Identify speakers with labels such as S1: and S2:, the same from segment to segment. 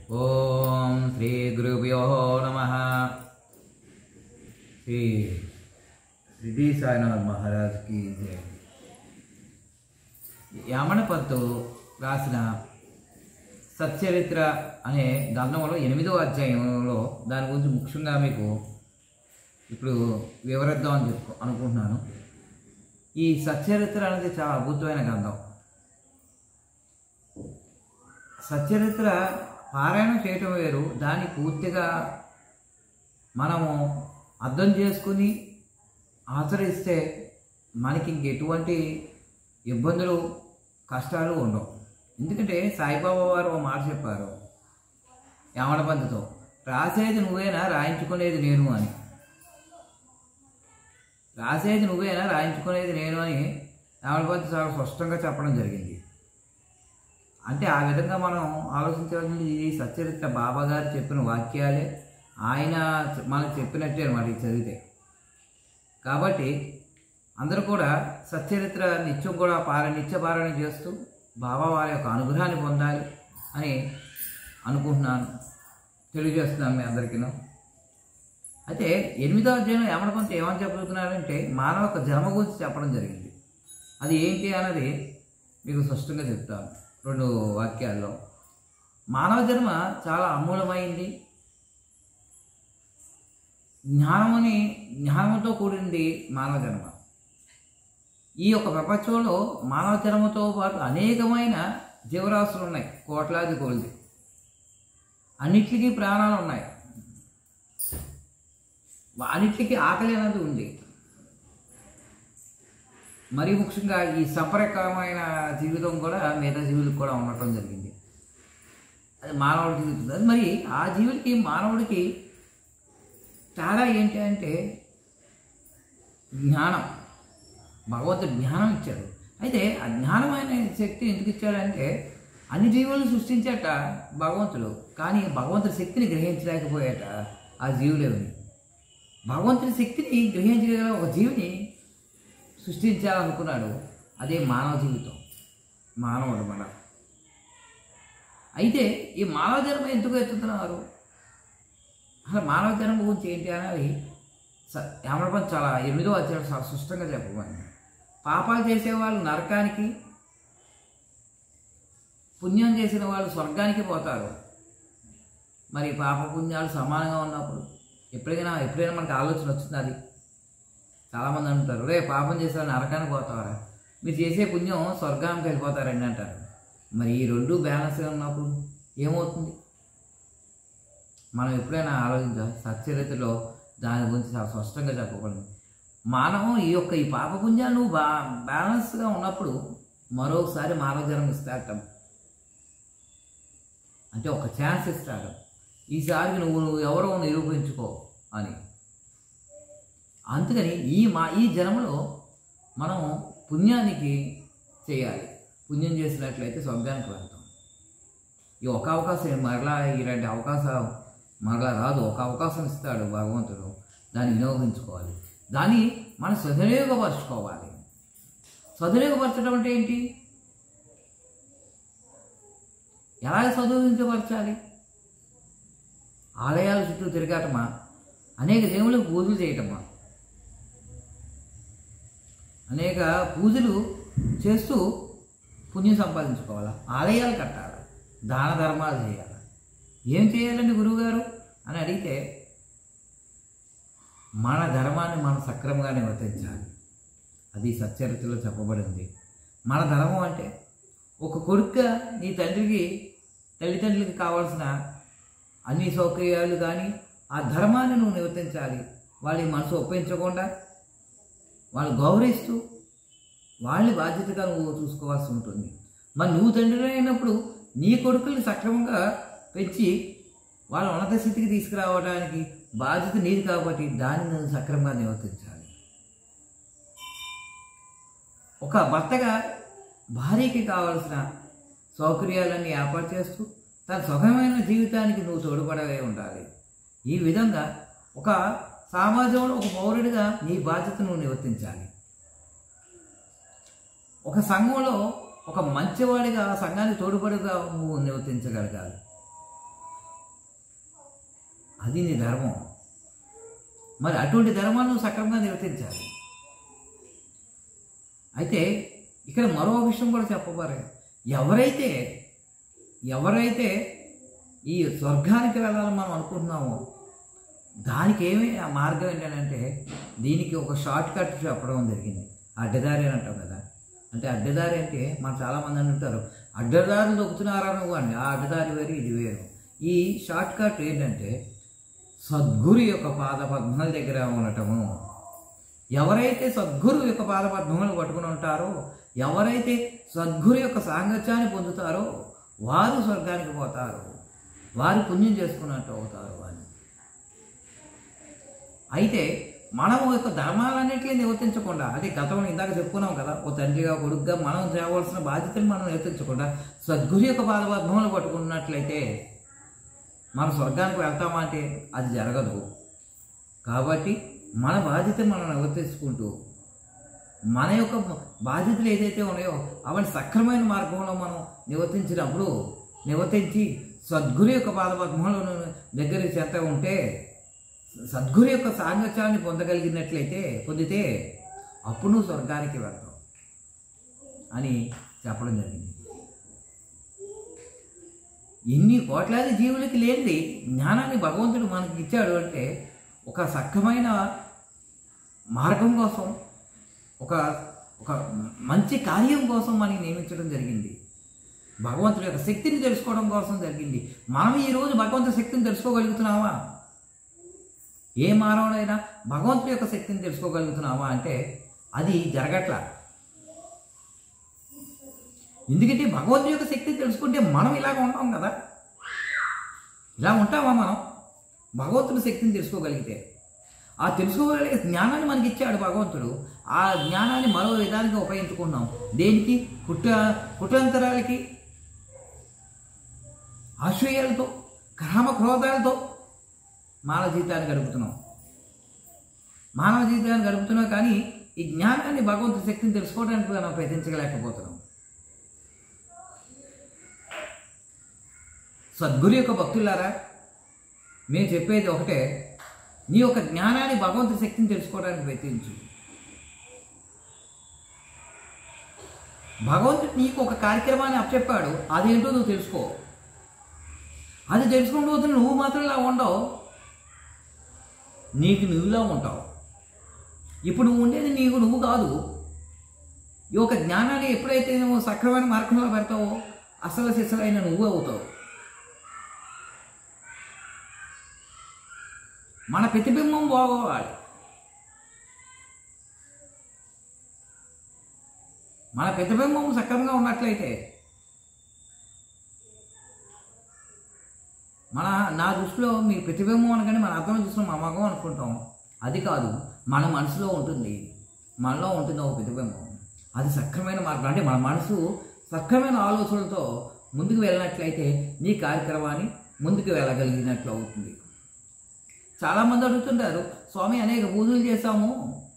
S1: ఓం శ్రీ గురుభ్యో నమ శ్రీ సిద్ధి సాయినాథ్ మహారాజ్కి జై యామణ పంతు రాసిన సచ్చరిత్ర అనే గ్రంథంలో ఎనిమిదో అధ్యాయంలో దాని గురించి ముఖ్యంగా మీకు ఇప్పుడు వివరిద్దామని చెప్పు అనుకుంటున్నాను ఈ సచ్చరిత్ర అనేది చాలా అద్భుతమైన గ్రంథం సచ్చరిత్ర పారాయణం చేయటం వేరు దాన్ని పూర్తిగా మనము అర్థం చేసుకుని ఆచరిస్తే మనకి ఇంకెటువంటి ఇబ్బందులు కష్టాలు ఉండవు ఎందుకంటే సాయిబాబా వారు ఒక మాట చెప్పారు యామడ పద్ధతితో రాసేది నువ్వేనా రాయించుకునేది నేను అని రాసేది నువ్వేనా రాయించుకునేది నేను అని యామడ పద్ధతి చాలా స్పష్టంగా చెప్పడం జరిగింది అంటే ఆ విధంగా మనం ఆలోచించవలసింది ఈ సచ్చరిత్ర బాబా గారు చెప్పిన వాక్యాలే ఆయన మనకు చెప్పినట్టే అనమాట ఇది చదివితే కాబట్టి అందరూ కూడా సచ్చరిత్ర నిత్యం కూడా పార నిత్య పారాయణ చేస్తూ బాబా వారి యొక్క అనుగ్రహాన్ని పొందాలి అని అనుకుంటున్నాను తెలియజేస్తున్నాను మీ అందరికీ అయితే ఎనిమిదో అధ్యాయం ఏమని కొంత ఏమని చెప్పబోతున్నారంటే మానవ యొక్క జన్మ గురించి చెప్పడం జరిగింది అది ఏంటి అన్నది మీకు స్పష్టంగా చెప్తాను రెండు వాక్యాల్లో మానవ జన్మ చాలా అమూలమైంది జ్ఞానముని జ్ఞానముతో కూడింది మానవ జన్మ ఈ యొక్క ప్రపంచంలో మానవ జన్మతో పాటు అనేకమైన జీవరాశులు ఉన్నాయి కోట్లాది కోళ్ళది అన్నిటికీ ప్రాణాలు ఉన్నాయి అన్నిటికీ ఆకలి అనేది ఉంది మరి ముఖ్యంగా ఈ సపరకమైన జీవితం కూడా మిగతా జీవులకు కూడా ఉండటం జరిగింది అది మానవుడి జీవితం అది మరి ఆ జీవుడికి మానవుడికి తేడా ఏంటి అంటే జ్ఞానం భగవంతుడు జ్ఞానం ఇచ్చాడు అయితే ఆ జ్ఞానమైన శక్తి ఎందుకు ఇచ్చాడంటే అన్ని జీవులను సృష్టించాట భగవంతుడు కానీ భగవంతుడి శక్తిని గ్రహించలేకపోయాట ఆ జీవులేవని భగవంతుడి శక్తిని గ్రహించగల ఒక జీవిని సృష్టించాలనుకున్నాడు అదే మానవ జీవితం మానవుడు మన అయితే ఈ మానవ జన్మ ఎందుకు ఎత్తుతున్నారు అసలు మానవ జన్మ గురించి ఏంటి అనేది యామడపం చాలా ఎనిమిదో అధ్యాయం చాలా స్పష్టంగా చెప్పమని పాపాలు చేసేవాళ్ళు నరకానికి పుణ్యం చేసిన వాళ్ళు స్వర్గానికి పోతారు మరి పాప పుణ్యాలు సమానంగా ఉన్నప్పుడు ఎప్పుడైనా ఎప్పుడైనా మనకు ఆలోచన వచ్చింది అది చాలామంది అంటారు రే పాపం చేసిన నరకానికి పోతారా మీరు చేసే పుణ్యం స్వర్గానికి వెళ్ళిపోతారండి అంటారు మరి ఈ రెండు బ్యాలెన్స్గా ఉన్నప్పుడు ఏమవుతుంది మనం ఎప్పుడైనా ఆలోచించాలి సచ్చరిత్రలో దాని గురించి చాలా స్పష్టంగా చెప్పకూడదు మానవం ఈ యొక్క ఈ పాపపుణ్యాలు నువ్వు బా బ్యాలెన్స్గా ఉన్నప్పుడు మరోసారి మానవ జన్మ ఇస్తాట అంటే ఒక ఛాన్స్ ఇస్తాడు ఈసారికి నువ్వు నువ్వు ఎవరో నిరూపించుకో అని అందుకని ఈ మా ఈ జన్మలో మనం పుణ్యానికి చేయాలి పుణ్యం చేసినట్లయితే స్వర్గానికి వెళ్తాం ఈ ఒక అవకాశం మరలా ఇలాంటి అవకాశం మరలా రాదు ఒక అవకాశం ఇస్తాడు భగవంతుడు దాన్ని వినియోగించుకోవాలి దాన్ని మనం సదువినియోగపరచుకోవాలి సదువినియోగపరచడం అంటే ఏంటి ఎలా సదువించపరచాలి ఆలయాల చుట్టూ తిరగటమా అనేక దేవుళ్ళకు పూజలు చేయటమా అనేక పూజలు చేస్తూ పుణ్యం సంపాదించుకోవాలా ఆలయాలు కట్టాలి దాన ధర్మాలు చేయాలి ఏం చేయాలండి గురువుగారు అని అడిగితే మన ధర్మాన్ని మనం సక్రమంగా నిర్వర్తించాలి అది సచ్చరిత్రలో చెప్పబడింది మన ధర్మం అంటే ఒక కొడుకుగా నీ తండ్రికి తల్లిదండ్రులకి కావాల్సిన అన్ని సౌకర్యాలు కానీ ఆ ధర్మాన్ని నువ్వు నిర్వర్తించాలి వాళ్ళ మనసు ఒప్పించకుండా వాళ్ళు గౌరవిస్తూ వాళ్ళని బాధ్యతగా నువ్వు చూసుకోవాల్సి ఉంటుంది మరి నువ్వు తండ్రి అయినప్పుడు నీ కొడుకుల్ని సక్రమంగా పెంచి వాళ్ళ ఉన్నత స్థితికి తీసుకురావడానికి బాధ్యత నీది కాబట్టి దాన్ని నువ్వు సక్రమంగా నిర్వర్తించాలి ఒక భర్తగా భార్యకి కావలసిన సౌకర్యాలన్నీ ఏర్పాటు చేస్తూ తన సుఖమైన జీవితానికి నువ్వు తోడ్పడవే ఉండాలి ఈ విధంగా ఒక సమాజంలో ఒక పౌరుడిగా నీ బాధ్యత నువ్వు నిర్వర్తించాలి ఒక సంఘంలో ఒక మంచివాడిగా ఆ సంఘానికి తోడ్పడిగా నువ్వు నిర్వర్తించగలగాలి అది నీ ధర్మం మరి అటువంటి ధర్మాన్ని నువ్వు సక్రమంగా నిర్వర్తించాలి అయితే ఇక్కడ మరో విషయం కూడా చెప్పబోరే ఎవరైతే ఎవరైతే ఈ స్వర్గానికి వెళ్ళాలని మనం అనుకుంటున్నామో దానికి ఏమి ఆ మార్గం ఏంటంటే దీనికి ఒక షార్ట్ కట్ చెప్పడం జరిగింది అడ్డదారి అని అంటాం కదా అంటే అడ్డదారి అంటే మనం చాలామంది అంటుంటారు అడ్డదారులు దొక్కుతున్నారా నువ్వు అని ఆ అడ్డదారి వేరు ఇది వేరు ఈ షార్ట్ కట్ ఏంటంటే సద్గురు యొక్క పాద పద్మల దగ్గర ఉండటము ఎవరైతే సద్గురు యొక్క పాద పద్మములు పట్టుకుని ఉంటారో ఎవరైతే సద్గురు యొక్క సాంగత్యాన్ని పొందుతారో వారు స్వర్గానికి పోతారు వారు పుణ్యం చేసుకున్నట్టు అవుతారు అని అయితే మనం యొక్క ధర్మాలన్నింటినీ నివర్తించకుండా అదే గతంలో ఇందాక చెప్పుకున్నాం కదా ఓ తండ్రిగా కొడుకుగా మనం చేయవలసిన బాధ్యతలు మనం నివర్తించకుండా సద్గురు యొక్క పాదపద్మములు పట్టుకున్నట్లయితే మనం స్వర్గానికి వెళ్తామా అంటే అది జరగదు కాబట్టి మన బాధ్యత మనం నివర్తించుకుంటూ మన యొక్క బాధ్యతలు ఏదైతే ఉన్నాయో అవన్నీ సక్రమైన మార్గంలో మనం నివర్తించినప్పుడు నివర్తించి సద్గురు యొక్క పాదపద్మలను దగ్గర చేత ఉంటే సద్గురు యొక్క సాంగత్యాన్ని పొందగలిగినట్లయితే పొందితే అప్పుడు నువ్వు స్వర్గానికి వెళ్తావు అని చెప్పడం జరిగింది ఇన్ని కోట్లాది జీవులకి లేనిది జ్ఞానాన్ని భగవంతుడు మనకి ఇచ్చాడు అంటే ఒక సక్రమైన మార్గం కోసం ఒక ఒక మంచి కార్యం కోసం మనకి నియమించడం జరిగింది భగవంతుడి యొక్క శక్తిని తెలుసుకోవడం కోసం జరిగింది మనం ఈరోజు భగవంతుడి శక్తిని తెలుసుకోగలుగుతున్నామా ఏ మానవుడైనా భగవంతుడి యొక్క శక్తిని తెలుసుకోగలుగుతున్నావా అంటే అది జరగట్లా ఎందుకంటే భగవంతుడి యొక్క శక్తిని తెలుసుకుంటే మనం ఇలాగ ఉంటాం కదా ఇలా ఉంటామా మనం భగవంతుడి శక్తిని తెలుసుకోగలిగితే ఆ తెలుసుకోగలిగే జ్ఞానాన్ని మనకి ఇచ్చాడు భగవంతుడు ఆ జ్ఞానాన్ని మరో విధానంగా ఉపయోగించుకున్నాం దేనికి కుట్ర కుట్రంతరాలకి అసూయలతో కామ క్రోధాలతో మానవ జీవితాన్ని గడుపుతున్నాం మానవ జీవితాన్ని గడుపుతున్నాం కానీ ఈ జ్ఞానాన్ని భగవంతుడి శక్తిని తెలుసుకోవడానికి మనం ప్రయత్నించలేకపోతున్నాం సద్గురు యొక్క భక్తులారా మేము చెప్పేది ఒకటే నీ యొక్క జ్ఞానాన్ని భగవంతుడి శక్తిని తెలుసుకోవడానికి ప్రయత్నించు భగవంతుడు నీకు ఒక కార్యక్రమాన్ని అప్పచెప్పాడు అదేంటో నువ్వు తెలుసుకో అది తెలుసుకుంటూ పోతే నువ్వు మాత్రం ఇలా ఉండవు నీకు నువ్వులా ఉంటావు ఇప్పుడు నువ్వు ఉండేది నీకు నువ్వు కాదు ఈ యొక్క జ్ఞానాన్ని ఎప్పుడైతే నువ్వు సక్రమైన మార్గంలో పెడతావో అసలు సిసలైన నువ్వు అవుతావు మన ప్రతిబింబం బాగోవాలి మన ప్రతిబింబం సక్రమంగా ఉన్నట్లయితే మన నా దృష్టిలో మీ ప్రతిబింబం అనగానే మన అర్థం చూసిన మా మగం అనుకుంటాం అది కాదు మన మనసులో ఉంటుంది మనలో ఉంటుంది ఒక ప్రతిబింబం అది సక్రమైన మార్గం అంటే మన మనసు సక్రమైన ఆలోచనలతో ముందుకు వెళ్ళినట్లయితే నీ కార్యక్రమాన్ని ముందుకు వెళ్ళగలిగినట్లు అవుతుంది చాలామంది అడుగుతుంటారు స్వామి అనేక పూజలు చేశాము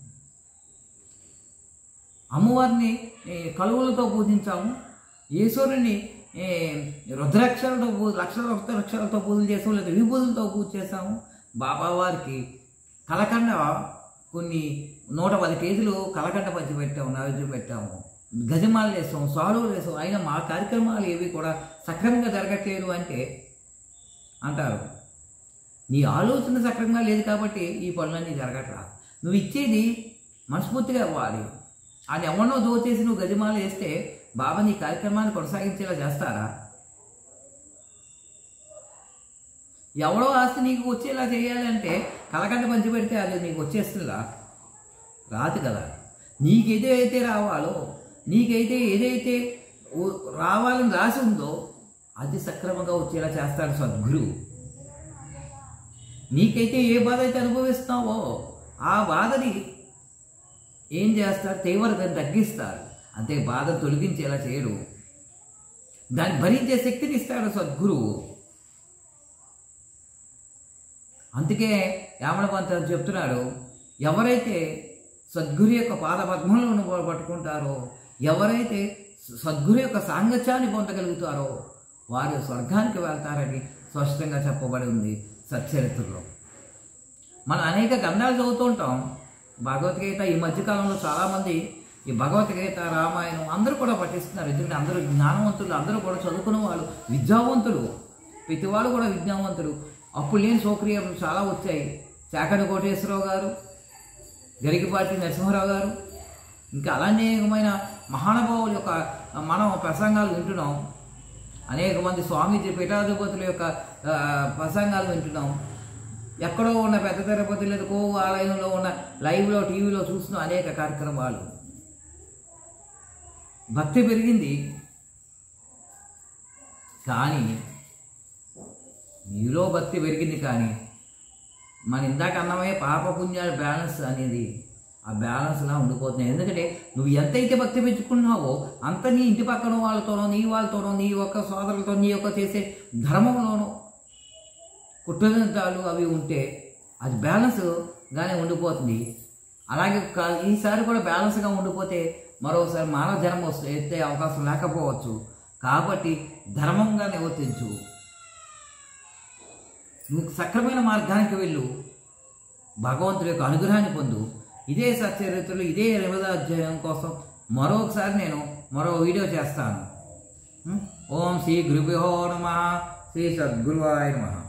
S1: అమ్మవారిని ఏ, కలువలతో పూజించాము ఈశ్వరుని ఏ, రుద్రాక్షలతో పూజ లక్షల రుద్రాక్షలతో పూజలు చేసాము లేదా విభూతులతో పూజ చేసాము బాబావారికి కలకండ కొన్ని నూట పది కేజీలు కలకండ పంచి పెట్టాము నైవేద్యం పెట్టాము గజమాలు వేసాము సాలువులు వేసాము అయినా మా కార్యక్రమాలు ఏవి కూడా సక్రమంగా జరగట్లేదు అంటే అంటారు నీ ఆలోచన సక్రమంగా లేదు కాబట్టి ఈ పనులన్నీ జరగట్లా నువ్వు ఇచ్చేది మనస్ఫూర్తిగా ఇవ్వాలి అది ఎవరినో దోచేసి నువ్వు గజమాల వేస్తే బాబా నీ కార్యక్రమాన్ని కొనసాగించేలా చేస్తారా ఎవడో ఆస్తి నీకు వచ్చేలా చేయాలంటే కలకంట పంచి పెడితే అది నీకు వచ్చేస్తుందా రాదు కదా నీకేదైతే రావాలో నీకైతే ఏదైతే ఓ- రావాలని రాసి ఉందో అది సక్రమంగా వచ్చేలా చేస్తాడు సద్గురువు నీకైతే ఏ బాధ అయితే అనుభవిస్తావో ఆ బాధని ఏం చేస్తారు తీవ్రతను తగ్గిస్తారు అంతే బాధ తొలగించేలా చేయడు దాన్ని భరించే శక్తిని ఇస్తాడు సద్గురువు అందుకే యామణ పంతులు చెప్తున్నాడు ఎవరైతే సద్గురు యొక్క పాద పద్మలను పట్టుకుంటారో ఎవరైతే సద్గురు యొక్క సాంగత్యాన్ని పొందగలుగుతారో వారు స్వర్గానికి వెళ్తారని స్పష్టంగా చెప్పబడి ఉంది సచ్చరిత్రలో మనం అనేక గ్రంథాలు చదువుతూ ఉంటాం భగవద్గీత ఈ మధ్యకాలంలో చాలామంది ఈ భగవద్గీత రామాయణం అందరూ కూడా పఠిస్తున్నారు ఎందుకంటే అందరూ జ్ఞానవంతులు అందరూ కూడా చదువుకున్న వాళ్ళు విద్యావంతులు ప్రతివాడు కూడా విజ్ఞానవంతుడు అప్పుడు లేని సౌకర్యాలు చాలా వచ్చాయి చాకటి కోటేశ్వరరావు గారు గరికపాటి నరసింహారావు గారు ఇంకా అనేకమైన మహానుభావుల యొక్క మనం ప్రసంగాలు వింటున్నాం అనేక మంది స్వామీజీ పీఠాధిపతుల యొక్క ఆ, ప్రసంగాలు వింటున్నాం ఎక్కడో ఉన్న పెద్ద తిరుపతి లేదా కో ఆలయంలో ఉన్న లైవ్లో టీవీలో చూస్తున్న అనేక కార్యక్రమాలు భక్తి పెరిగింది కానీ నీలో భక్తి పెరిగింది కానీ మన ఇందాక అన్నమే పాప పుణ్యాల బ్యాలెన్స్ అనేది ఆ బ్యాలెన్స్లా ఉండిపోతున్నాయి ఎందుకంటే నువ్వు ఎంతైతే భక్తి పెంచుకున్నావో అంత నీ ఇంటి పక్కన వాళ్ళతోనో నీ వాళ్ళతోనో నీ యొక్క సోదరులతో నీ యొక్క చేసే ధర్మంలోనో కుట్రదంతాలు అవి ఉంటే అది బ్యాలెన్స్గానే ఉండిపోతుంది అలాగే క- ఈసారి కూడా బ్యాలెన్స్గా ఉండిపోతే మరోసారి మానవ జన్మ వస్తే ఎత్తే అవకాశం లేకపోవచ్చు కాబట్టి ధర్మంగా నివర్తించు నువ్వు సక్రమైన మార్గానికి వెళ్ళు భగవంతుడి యొక్క అనుగ్రహాన్ని పొందు ఇదే సచ్చరిత్రలు ఇదే ఎనిమిదో అధ్యాయం కోసం మరొకసారి నేను మరో వీడియో చేస్తాను ఓం శ్రీ గురుభ్యో నమ శ్రీ సద్గురువాయ నమ